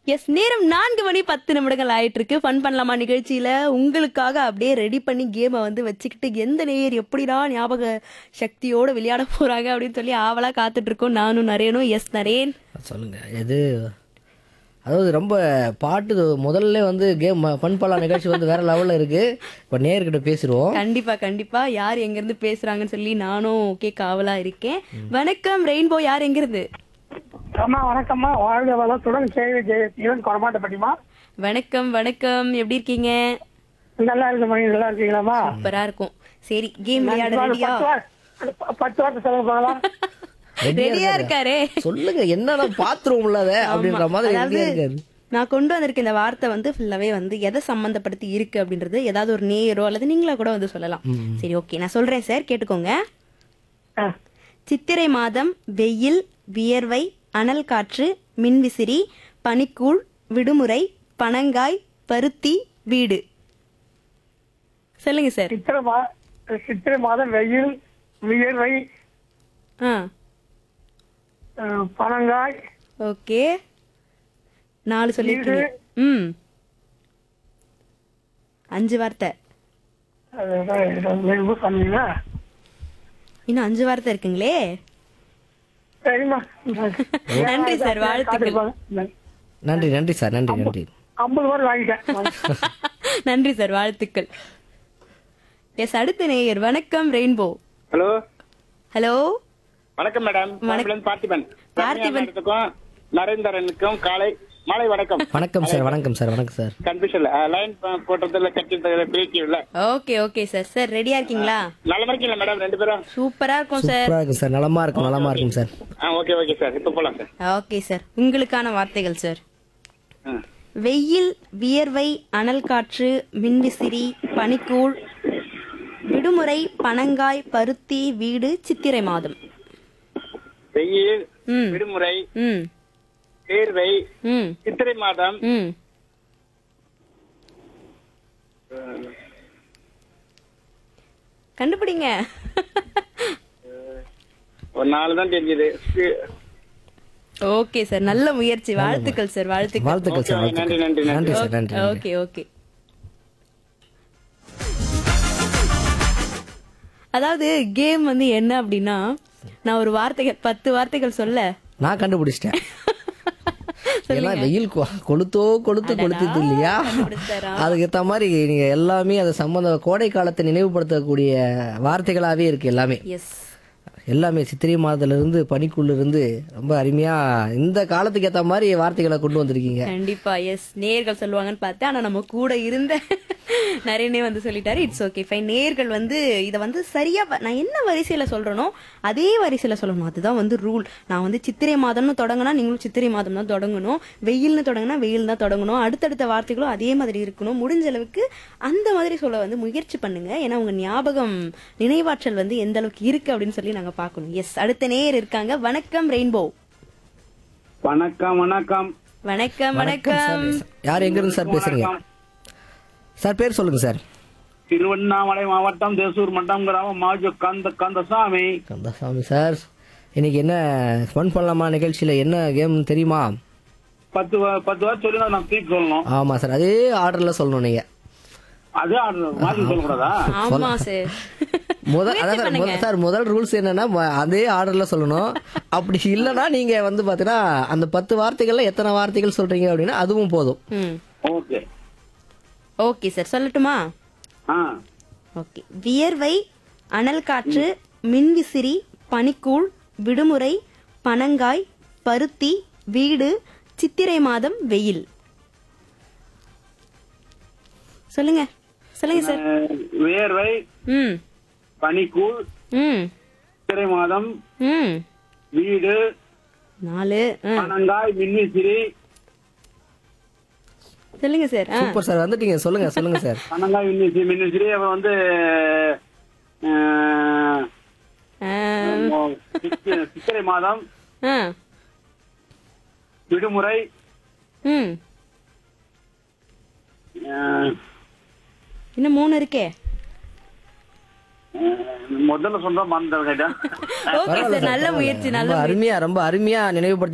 S நேரம் நான்கு மணி பத்து நிமிடங்கள் ஆயிட்டு இருக்கு ஃபன் பண்ணலாமா நிகழ்ச்சியில உங்களுக்காக அப்படியே ரெடி பண்ணி கேமை வந்து வச்சுக்கிட்டு எந்த நேயர் எப்படிடா ஞாபக சக்தியோட விளையாட போறாங்க அப்படின்னு சொல்லி ஆவலா காத்துட்டு இருக்கோம் நானும் நரேனும் எஸ் நரேன் சொல்லுங்க எது அதாவது ரொம்ப பாட்டு முதல்ல வந்து கேம் ஃபன் பண்ணலாம் நிகழ்ச்சி வந்து வேற லெவல்ல இருக்கு இப்போ நேர்கிட்ட பேசிடுவோம் கண்டிப்பா கண்டிப்பா யார் எங்க இருந்து பேசுறாங்கன்னு சொல்லி நானும் கேட்க ஆவலா இருக்கேன் வணக்கம் ரெயின்போ யார் எங்க இருந்து அம்மா வணக்கம்மா வாழ்க வளத்துடன் கேள்வி ஜெயசீலன் கொரமாட்டப்பட்டிமா வணக்கம் வணக்கம் எப்படி இருக்கீங்க நல்லா இருக்கு மணி நல்லா இருக்கீங்களாம்மா சூப்பரா இருக்கும் சரி கேம் விளையாட நான் ரெடியா பத்து வா- பத்து வார்த்தை சொல்ல போகலாம் ரெடியா இருக்காரே சொல்லுங்க என்னன்னா பாத்துருவோம்ல அதை அப்படின்ற மாதிரி அதாவது ரெடியா இருக்காரு நான் கொண்டு வந்திருக்க இந்த வார்த்தை வந்து ஃபுல்லாவே வந்து எதை சம்பந்தப்படுத்தி இருக்கு அப்படின்றது ஏதாவது ஒரு நேரோ அல்லது நீங்களா கூட வந்து சொல்லலாம் சரி ஓகே நான் சொல்றேன் சார் கேட்டுக்கோங்க ஆ. சித்திரை மாதம் வெயில் வியர்வை அனல் காற்று மின்விசிறி பனிக்கூழ் விடுமுறை பனங்காய் பருத்தி வீடு சொல்லுங்க சார் சித்திரை மா சித்திரை மாதம் வெயில் வியர்வை ஆ அஹ், பனங்காய் ஓகே நாலு சொல்லிருக்கீங்க ம் அஞ்சு வார்த்தை அஹ், இது சொன்னீங்களா இன்னும் அஞ்சு வார்த்தை இருக்குங்களே சரிம்மா நன்றி சார் வாழ்த்துக்கள் நன்றி நன்றி சார் நன்றி நன்றி ஐம்பது ரூபாய் வாங்கிட்டேன் நன்றி சார் வாழ்த்துக்கள் எஸ் அடுத்த நேயர் வணக்கம் ரெயின்போ ஹலோ ஹலோ வணக்கம் மேடம் வணக்கம். பார்த்திபன் பார்த்திபன். பார்த்திபன் நரேந்திரனுக்கும் காலை மாலை வணக்கம் வணக்கம் சார் வணக்கம் சார் வணக்கம் சார் கன்ஃபியூஷன்ல லைன் போட்டதுல கட்சி பிரிக்கல ஓகே ஓகே சார் சார் ரெடியா இருக்கீங்களா நல்ல இருக்கீங்களா மேடம் ரெண்டு பேரும் சூப்பரா இருக்கும் சார் சூப்பரா இருக்கும் சார் நலமா இருக்கும் நலமா இருக்கும் சார் ஆ ஓகே ஓகே சார் இப்போ போலாம் சார் ஓகே சார் உங்களுக்கான வார்த்தைகள் சார் ஆ. வெயில் வியர்வை அனல் காற்று மின்விசிறி பனிக்கூழ் விடுமுறை பனங்காய் பருத்தி வீடு சித்திரை மாதம் வெயில் ம் விடுமுறை ம் தேர்வை ம் சித்திரை மாதம் ம் கண்டுபிடிங்க ஒரு நாலு தான் தெரிஞ்சது ஓகே சார் நல்ல முயற்சி வாழ்த்துக்கள் சார் வாழ்த்துக்கள் வாழ்த்துக்கள் சார் Okay, நன்றி, வாழ்த்துக்கள் நன்றி, நன்றி சார் நன்றி நன்றி. ஓகே ஓகே அதாவது கேம் வந்து என்ன அப்படின்னா நான் ஒரு வார்த்தைகள் பத்து வார்த்தைகள் சொல்ல நான் கண்டுபிடிச்சிட்டேன் ஏன்னா வெயில் கொ- கொளுத்தோ கொளுத்து கொளுத்துது இல்லையா கண்டுபிடிச்சாரா? அதுக்கு ஏத்த மாதிரி நீங்க எல்லாமே அது சம்பந்த கோடை காலத்தை நினைவுபடுத்தக்கூடிய வார்த்தைகளாவே இருக்கு எல்லாமே எஸ் எல்லாமே சித்திரை மாதத்துல இருந்து பனிக்குள்ள இருந்து ரொம்ப அருமையா இந்த காலத்துக்கு ஏத்த மாதிரி வார்த்தைகளை கொண்டு வந்திருக்கீங்க கண்டிப்பா எஸ் நேர்கள் சொல்லுவாங்கன்னு பார்த்தேன் ஆனா நம்ம கூட இருந்த நிறையனே வந்து சொல்லிட்டாரு இட்ஸ் ஓகே ஃபைன் நேர்கள் வந்து இதை வந்து சரியா வ- நான் என்ன வரிசையில சொல்றேனோ அதே வரிசையில சொல்லணும் அதுதான் வந்து ரூல் நான் வந்து சித்திரை மாதம்னு தொடங்கினா நீங்களும் சித்திரை மாதம் தான் தொடங்கணும் வெயில்னு தொடங்கினா வெயில் தான் தொடங்கணும் அடுத்தடுத்த வார்த்தைகளும் அதே மாதிரி இருக்கணும் முடிஞ்ச அளவுக்கு அந்த மாதிரி சொல்ல வந்து முயற்சி பண்ணுங்க ஏன்னா உங்க ஞாபகம் நினைவாற்றல் வந்து எந்த அளவுக்கு இருக்கு அப்படின்னு சொல்லி நாங்க பார்க்கணும் எஸ் அடுத்த நேயர் இருக்காங்க வணக்கம் ரெயின்போ வணக்கம் வணக்கம் வணக்கம் வணக்கம் யார் எங்க இருந்து சார் பேசுறீங்க சார் பேர் சொல்லுங்க சார் திருவண்ணாமலை மாவட்டம் தேசூர் மட்டம் கிராமம் மாஜு கந்த கந்தசாமி கந்தசாமி சார் இன்னைக்கு என்ன ஃபன் பண்ணலாமா நிகழ்ச்சியில என்ன கேம் தெரியுமா பத்து வா- பத்து வாரம் சொல்லி நான் திருப்பி சொல்லணும் ஆமா சார் அதே ஆர்டர்ல சொல்லணும் நீங்க அதே மாற்றி சொல்லக்கூடாதா ஆமா சார் முதல் அதான் சார் முதல் சார் முதல் ரூல்ஸ் என்னன்னா ம- அதே ஆர்டர்ல சொல்லணும் அப்படி இல்லைன்னா நீங்க வந்து பாத்தீங்கன்னா அந்த பத்து வார்த்தைகள்ல எத்தனை வார்த்தைகள் சொல்றீங்க அப்படின்னா அதுவும் போதும் ம் ஓகே ஓகே சார் சொல்லட்டுமா ஆ ஓகே வியர்வை அனல் காற்று மின்விசிறி பனிக்கூழ் விடுமுறை பனங்காய் பருத்தி வீடு சித்திரை மாதம் வெயில் சொல்லுங்க சொல்லுங்க சார் அஹ், வேர்வை ம் பனிக்கூழ் ம் சித்திரை மாதம் ம் வீடு நாலு ஆ. பனங்காய் மின்விசிறி சொல்லுங்க சார் ஆ சூப்பர் சார் வந்துட்டீங்க சொல்லுங்க சொல்லுங்க சார் பனங்காய் மின்விசிறி மின்விசிறி அப்புறம் வந்து அஹ், ஆ. சித்தி- சித்திரை மாதம் ஆ விடுமுறை ம் அஹ், இன்னும் மூணு இருக்கே அஹ், முதல்ல சொன்னா மறந்து கேட்டேன் ஓகே சார் நல்ல முயற்சி நல்ல ரொம்ப அருமையா ரொம்ப அருமையா நினைவுபடுத்தி